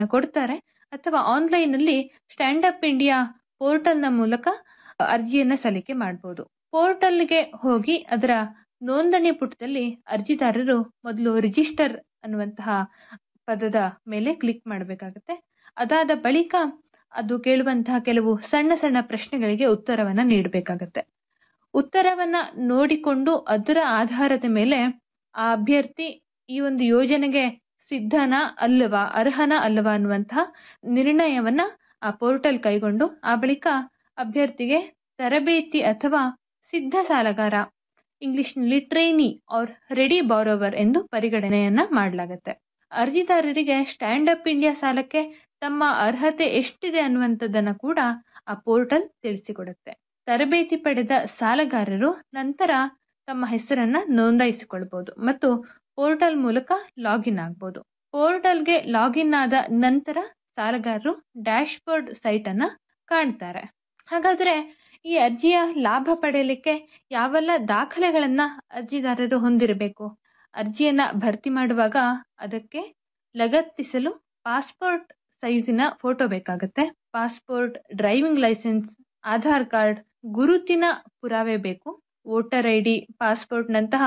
ಕೊಡ್ತಾರೆ ಅಥವಾ ಆನ್ಲೈನ್ನಲ್ಲಿ ಸ್ಟ್ಯಾಂಡ್ ಅಪ್ ಇಂಡಿಯಾ ಪೋರ್ಟಲ್ನ ಮೂಲಕ ಅರ್ಜಿಯನ್ನ ಸಲ್ಲಿಕೆ ಮಾಡಬಹುದು ಪೋರ್ಟಲ್ಗೆ ಹೋಗಿ ಅದರ ನೋಂದಣಿ ಪುಟದಲ್ಲಿ ಅರ್ಜಿದಾರರು ಮೊದಲು ರಿಜಿಸ್ಟರ್ ಅನ್ನುವಂತಹ ಪದದ ಮೇಲೆ ಕ್ಲಿಕ್ ಮಾಡಬೇಕಾಗುತ್ತೆ ಅದಾದ ಬಳಿಕ ಅದು ಕೇಳುವಂತಹ ಕೆಲವು ಸಣ್ಣ ಸಣ್ಣ ಪ್ರಶ್ನೆಗಳಿಗೆ ಉತ್ತರವನ್ನ ನೀಡಬೇಕಾಗತ್ತೆ ಉತ್ತರವನ್ನ ನೋಡಿಕೊಂಡು ಅದರ ಆಧಾರದ ಮೇಲೆ ಆ ಅಭ್ಯರ್ಥಿ ಈ ಒಂದು ಯೋಜನೆಗೆ ಸಿದ್ಧನ ಅಲ್ಲವಾ ಅರ್ಹನ ಅಲ್ಲವಾ ಅನ್ನುವಂತಹ ನಿರ್ಣಯವನ್ನ ಆ ಪೋರ್ಟಲ್ ಕೈಗೊಂಡು ಆ ಬಳಿಕ ಅಭ್ಯರ್ಥಿಗೆ ತರಬೇತಿ ಅಥವಾ ಸಿದ್ಧ ಸಾಲಗಾರ ಇಂಗ್ಲಿಷ್ನಲ್ಲಿ ಟ್ರೈನಿ ಆರ್ ರೆಡಿ ಬಾರೋವರ್ ಎಂದು ಪರಿಗಣನೆಯನ್ನ ಮಾಡಲಾಗುತ್ತೆ ಅರ್ಜಿದಾರರಿಗೆ ಸ್ಟ್ಯಾಂಡ್ ಅಪ್ ಇಂಡಿಯಾ ಸಾಲಕ್ಕೆ ತಮ್ಮ ಅರ್ಹತೆ ಎಷ್ಟಿದೆ ಅನ್ನುವಂಥದ್ದನ್ನ ಕೂಡ ಆ ಪೋರ್ಟಲ್ ತಿಳಿಸಿಕೊಡುತ್ತೆ ತರಬೇತಿ ಪಡೆದ ಸಾಲಗಾರರು ನಂತರ ತಮ್ಮ ಹೆಸರನ್ನ ನೋಂದಾಯಿಸಿಕೊಳ್ಬಹುದು ಮತ್ತು ಪೋರ್ಟಲ್ ಮೂಲಕ ಲಾಗಿನ್ ಆಗ್ಬೋದು ಪೋರ್ಟಲ್ಗೆ ಲಾಗಿನ್ ಆದ ನಂತರ ಸಾಲಗಾರರು ಡ್ಯಾಶ್ ಬೋರ್ಡ್ ಸೈಟ್ ಅನ್ನ ಕಾಣ್ತಾರೆ ಹಾಗಾದ್ರೆ ಈ ಅರ್ಜಿಯ ಲಾಭ ಪಡೆಯಲಿಕ್ಕೆ ಯಾವೆಲ್ಲ ದಾಖಲೆಗಳನ್ನ ಅರ್ಜಿದಾರರು ಹೊಂದಿರಬೇಕು ಅರ್ಜಿಯನ್ನ ಭರ್ತಿ ಮಾಡುವಾಗ ಅದಕ್ಕೆ ಲಗತ್ತಿಸಲು ಪಾಸ್ಪೋರ್ಟ್ ಸೈಜಿನ ಫೋಟೋ ಬೇಕಾಗುತ್ತೆ passport driving licence Aadhaar card ಗುರುತಿನ ಪುರಾವೆ ಬೇಕು ವೋಟರ್ ಐ ಡಿ ಪಾಸ್ಪೋರ್ಟ್ನಂತಹ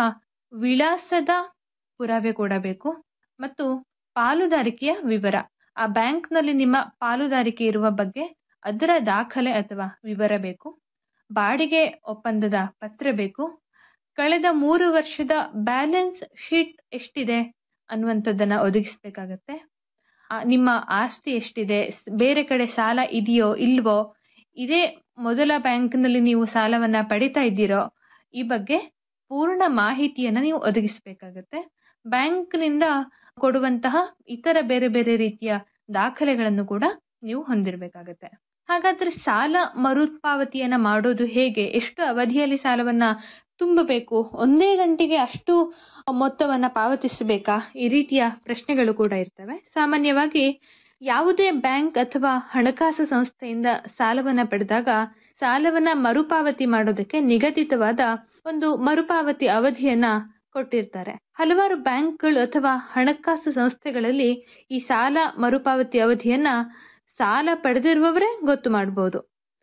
ವಿಳಾಸದ ಪುರಾವೆ ಕೂಡ ಬೇಕು ಮತ್ತು ಪಾಲುದಾರಿಕೆಯ ವಿವರ ಆ ಬ್ಯಾಂಕ್ನಲ್ಲಿ ನಿಮ್ಮ ಪಾಲುದಾರಿಕೆ ಇರುವ ಬಗ್ಗೆ ಅದರ ದಾಖಲೆ ಅಥವಾ ವಿವರ ಬೇಕು ಬಾಡಿಗೆ ಒಪ್ಪಂದದ ಪತ್ರ ಬೇಕು ಕಳೆದ ಮೂರು ವರ್ಷದ ಬ್ಯಾಲೆನ್ಸ್ ಶೀಟ್ ಎಷ್ಟಿದೆ ಅನ್ನುವಂಥದ್ದನ್ನ ಒದಗಿಸ್ಬೇಕಾಗತ್ತೆ ನಿಮ್ಮ ಆಸ್ತಿ ಎಷ್ಟಿದೆ ಬೇರೆ ಕಡೆ ಸಾಲ ಇದೆಯೋ ಇಲ್ವೋ ಇದೇ ಮೊದಲ ಬ್ಯಾಂಕ್ನಲ್ಲಿ ನೀವು ಸಾಲವನ್ನ ಪಡಿತಾ ಇದ್ದೀರೋ ಈ ಬಗ್ಗೆ ಪೂರ್ಣ ಮಾಹಿತಿಯನ್ನ ನೀವು ಒದಗಿಸಬೇಕಾಗತ್ತೆ ಬ್ಯಾಂಕ್ನಿಂದ ಕೊಡುವಂತಹ ಇತರ ಬೇರೆ ಬೇರೆ ರೀತಿಯ ದಾಖಲೆಗಳನ್ನು ಕೂಡ ನೀವು ಹೊಂದಿರಬೇಕಾಗತ್ತೆ ಹಾಗಾದ್ರೆ ಸಾಲ ಮರುಪಾವತಿಯನ್ನ ಮಾಡೋದು ಹೇಗೆ ಎಷ್ಟು ಅವಧಿಯಲ್ಲಿ ಸಾಲವನ್ನ ತುಂಬಬೇಕು ಒಂದೇ ಗಂಟೆಗೆ ಅಷ್ಟು ಮೊತ್ತವನ್ನ ಪಾವತಿಸಬೇಕಾ ಈ ರೀತಿಯ ಪ್ರಶ್ನೆಗಳು ಕೂಡ ಇರ್ತವೆ ಸಾಮಾನ್ಯವಾಗಿ ಯಾವುದೇ ಬ್ಯಾಂಕ್ ಅಥವಾ ಹಣಕಾಸು ಸಂಸ್ಥೆಯಿಂದ ಸಾಲವನ್ನ ಪಡೆದಾಗ ಸಾಲವನ್ನ ಮರುಪಾವತಿ ಮಾಡೋದಕ್ಕೆ ನಿಗದಿತವಾದ ಒಂದು ಮರುಪಾವತಿ ಅವಧಿಯನ್ನ ಕೊಟ್ಟಿರ್ತಾರೆ ಹಲವಾರು ಬ್ಯಾಂಕ್ಗಳು ಅಥವಾ ಹಣಕಾಸು ಸಂಸ್ಥೆಗಳಲ್ಲಿ ಈ ಸಾಲ ಮರುಪಾವತಿ ಅವಧಿಯನ್ನ ಸಾಲ ಪಡೆದಿರುವವರೇ ಗೊತ್ತು ಮಾಡಬಹುದು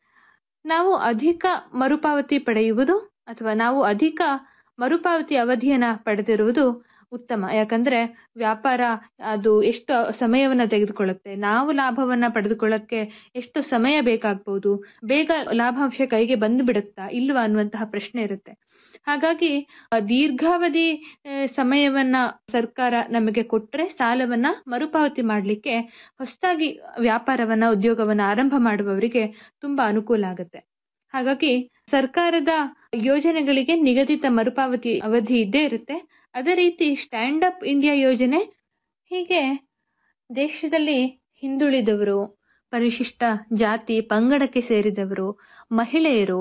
ನಾವು ಅಧಿಕ ಮರುಪಾವತಿ ಪಡೆಯುವುದು ಅಥವಾ ನಾವು ಅಧಿಕ ಮರುಪಾವತಿ ಅವಧಿಯನ್ನ ಪಡೆದಿರುವುದು ಉತ್ತಮ ಯಾಕಂದ್ರೆ ವ್ಯಾಪಾರ ಅದು ಎಷ್ಟು ಸಮಯವನ್ನ ತೆಗೆದುಕೊಳ್ಳುತ್ತೆ ನಾವು ಲಾಭವನ್ನ ಪಡೆದುಕೊಳ್ಳಕ್ಕೆ ಎಷ್ಟು ಸಮಯ ಬೇಕಾಗ್ಬಹುದು ಬೇಗ ಲಾಭಾಂಶ ಕೈಗೆ ಬಂದು ಬಿಡುತ್ತಾ ಇಲ್ವಾ ಅನ್ನುವಂತಹ ಪ್ರಶ್ನೆ ಇರುತ್ತೆ ಹಾಗಾಗಿ ದೀರ್ಘಾವಧಿ ಸಮಯವನ್ನ ಸರ್ಕಾರ ನಮಗೆ ಕೊಟ್ಟರೆ ಸಾಲವನ್ನ ಮರುಪಾವತಿ ಮಾಡಲಿಕ್ಕೆ ಹೊಸದಾಗಿ ವ್ಯಾಪಾರವನ್ನ ಉದ್ಯೋಗವನ್ನ ಆರಂಭ ಮಾಡುವವರಿಗೆ ತುಂಬಾ ಅನುಕೂಲ ಆಗುತ್ತೆ ಹಾಗಾಗಿ ಸರ್ಕಾರದ ಯೋಜನೆಗಳಿಗೆ ನಿಗದಿತ ಮರುಪಾವತಿ ಅವಧಿ ಇದ್ದೇ ಇರುತ್ತೆ ಅದೇ ರೀತಿ ಸ್ಟ್ಯಾಂಡ್ ಅಪ್ ಇಂಡಿಯಾ ಯೋಜನೆ ಹೀಗೆ ದೇಶದಲ್ಲಿ ಹಿಂದುಳಿದವರು ಪರಿಶಿಷ್ಟ ಜಾತಿ ಪಂಗಡಕ್ಕೆ ಸೇರಿದವರು ಮಹಿಳೆಯರು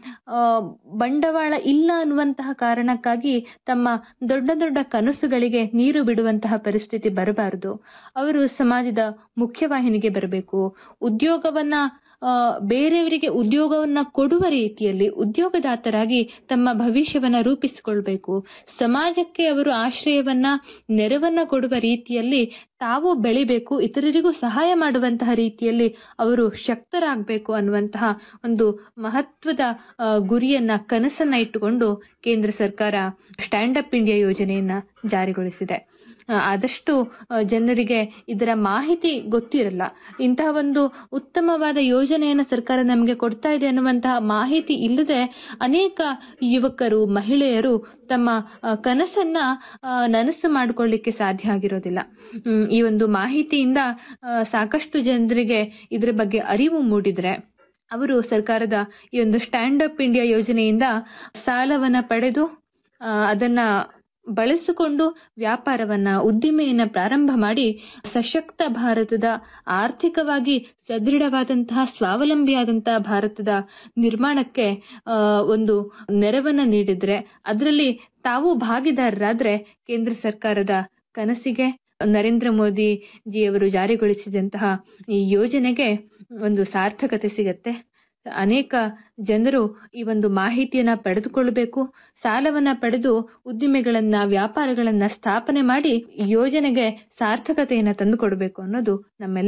ಬಂಡವಾಳ ಇಲ್ಲ ಅನ್ನುವಂತಹ ಕಾರಣಕ್ಕಾಗಿ ತಮ್ಮ ದೊಡ್ಡ ದೊಡ್ಡ ಕನಸುಗಳಿಗೆ ನೀರು ಬಿಡುವಂತಹ ಪರಿಸ್ಥಿತಿ ಬರಬಾರದು ಅವರು ಸಮಾಜದ ಮುಖ್ಯವಾಹಿನಿಗೆ ಬರಬೇಕು ಉದ್ಯೋಗವನ್ನ ಬೇರೆಯವರಿಗೆ ಉದ್ಯೋಗವನ್ನ ಕೊಡುವ ರೀತಿಯಲ್ಲಿ ಉದ್ಯೋಗದಾತರಾಗಿ ತಮ್ಮ ಭವಿಷ್ಯವನ್ನ ರೂಪಿಸಿಕೊಳ್ಬೇಕು ಸಮಾಜಕ್ಕೆ ಅವರು ಆಶ್ರಯವನ್ನ ನೆರವನ್ನ ಕೊಡುವ ರೀತಿಯಲ್ಲಿ ತಾವು ಬೆಳಿಬೇಕು ಇತರರಿಗೂ ಸಹಾಯ ಮಾಡುವಂತಹ ರೀತಿಯಲ್ಲಿ ಅವರು ಶಕ್ತರಾಗಬೇಕು ಅನ್ನುವಂತಹ ಒಂದು ಮಹತ್ವದ ಗುರಿಯನ್ನ ಕನಸನ್ನ ಇಟ್ಟುಕೊಂಡು ಕೇಂದ್ರ ಸರ್ಕಾರ ಸ್ಟ್ಯಾಂಡ್ ಅಪ್ ಇಂಡಿಯಾ ಯೋಜನೆಯನ್ನ ಜಾರಿಗೊಳಿಸಿದೆ ಆದಷ್ಟು ಜನರಿಗೆ ಇದರ ಮಾಹಿತಿ ಗೊತ್ತಿರಲ್ಲ ಇಂತಹ ಒಂದು ಉತ್ತಮವಾದ ಯೋಜನೆಯನ್ನು ಸರ್ಕಾರ ನಮಗೆ ಕೊಡ್ತಾ ಇದೆ ಅನ್ನುವಂತಹ ಮಾಹಿತಿ ಇಲ್ಲದೆ ಅನೇಕ ಯುವಕರು ಮಹಿಳೆಯರು ತಮ್ಮ ಕನಸನ್ನ ನನಸು ಮಾಡಿಕೊಳ್ಳಿಕ್ಕೆ ಸಾಧ್ಯ ಆಗಿರೋದಿಲ್ಲ ಈ ಒಂದು ಮಾಹಿತಿಯಿಂದ ಸಾಕಷ್ಟು ಜನರಿಗೆ ಇದರ ಬಗ್ಗೆ ಅರಿವು ಮೂಡಿದ್ರೆ ಅವರು ಸರ್ಕಾರದ ಈ ಒಂದು ಸ್ಟ್ಯಾಂಡ್ ಅಪ್ ಇಂಡಿಯಾ ಯೋಜನೆಯಿಂದ ಸಾಲವನ್ನ ಪಡೆದು ಅದನ್ನ ಬಳಸಿಕೊಂಡು ವ್ಯಾಪಾರವನ್ನ ಉದ್ದಿಮೆಯನ್ನ ಪ್ರಾರಂಭ ಮಾಡಿ ಸಶಕ್ತ ಭಾರತದ ಆರ್ಥಿಕವಾಗಿ ಸದೃಢವಾದಂತಹ ಸ್ವಾವಲಂಬಿಯಾದಂತಹ ಭಾರತದ ನಿರ್ಮಾಣಕ್ಕೆ ಒಂದು ನೆರವನ್ನ ನೀಡಿದ್ರೆ ಅದರಲ್ಲಿ ತಾವು ಭಾಗಿದಾರರಾದ್ರೆ ಕೇಂದ್ರ ಸರ್ಕಾರದ ಕನಸಿಗೆ ನರೇಂದ್ರ ಮೋದಿ ಜಿಯವರು ಜಾರಿಗೊಳಿಸಿದಂತಹ ಈ ಯೋಜನೆಗೆ ಒಂದು ಸಾರ್ಥಕತೆ ಸಿಗತ್ತೆ ಅನೇಕ ಜನರು ಈ ಒಂದು ಮಾಹಿತಿಯನ್ನ ಪಡೆದುಕೊಳ್ಳಬೇಕು ಸಾಲವನ್ನ ಪಡೆದು ಉದ್ದಿಮೆಗಳನ್ನ ವ್ಯಾಪಾರಗಳನ್ನ ಸ್ಥಾಪನೆ ಮಾಡಿ ಈ ಯೋಜನೆಗೆ ಸಾರ್ಥಕತೆಯನ್ನ ತಂದುಕೊಡಬೇಕು ಅನ್ನೋದು ನಮ್ಮೆಲ್ಲ